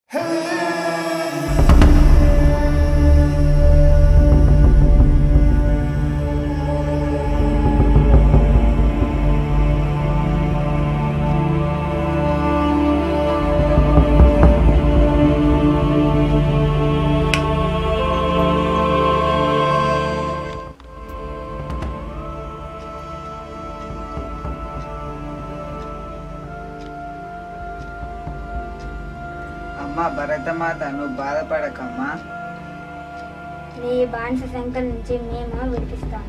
అమ్మా భరతమాత నువ్వు బాధపడకమ్మా నీ బానిస సంఖ్యల నుంచి మేము విడిపిస్తాం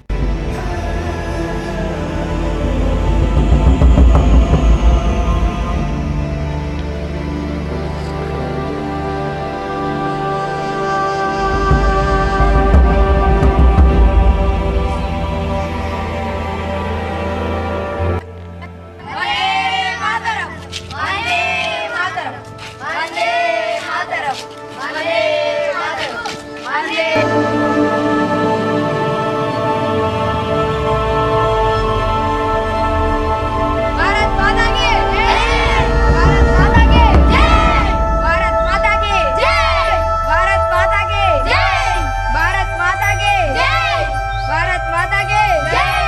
भारत माता की जय भारत माता की जय भारत माता की जय भारत माता की जय भारत माता की जय भारत माता की जय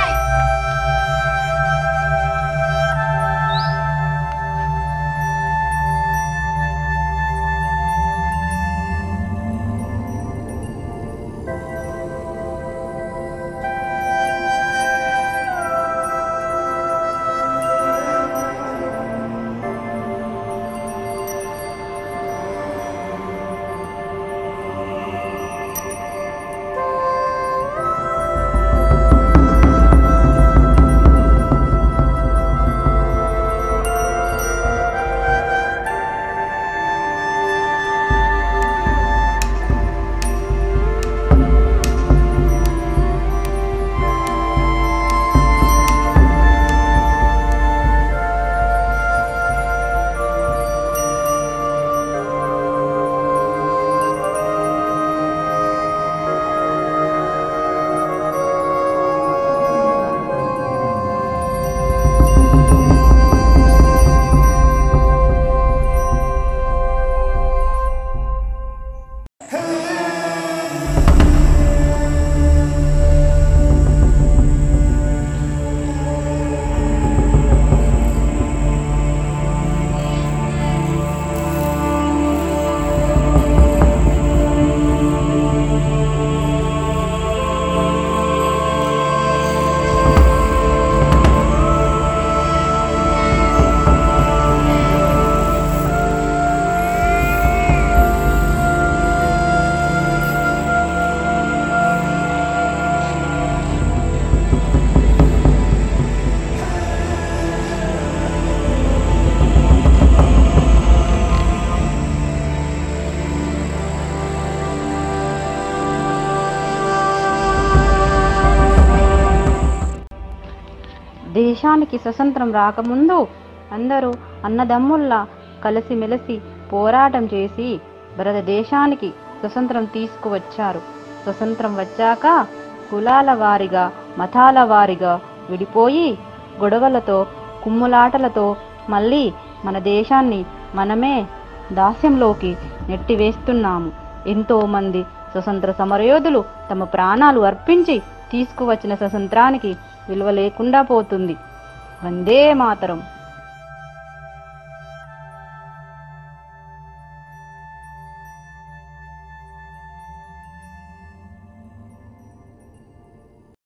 దేశానికి స్వతంత్రం రాకముందు అందరూ అన్నదమ్ముల్లా కలిసిమెలిసి పోరాటం చేసి భారతదేశానికి స్వతంత్రం తీసుకువచ్చారు స్వతంత్రం వచ్చాక కులాల వారిగా మతాల వారిగా విడిపోయి గొడవలతో కుమ్ములాటలతో మళ్ళీ మన దేశాన్ని మనమే దాస్యంలోకి నెట్టివేస్తున్నాము ఎంతో మంది స్వతంత్ర సమరయోధులు తమ ప్రాణాలు అర్పించి తీసుకువచ్చిన స్వతంత్రానికి విలువ లేకుండా పోతుంది వందే మాతరం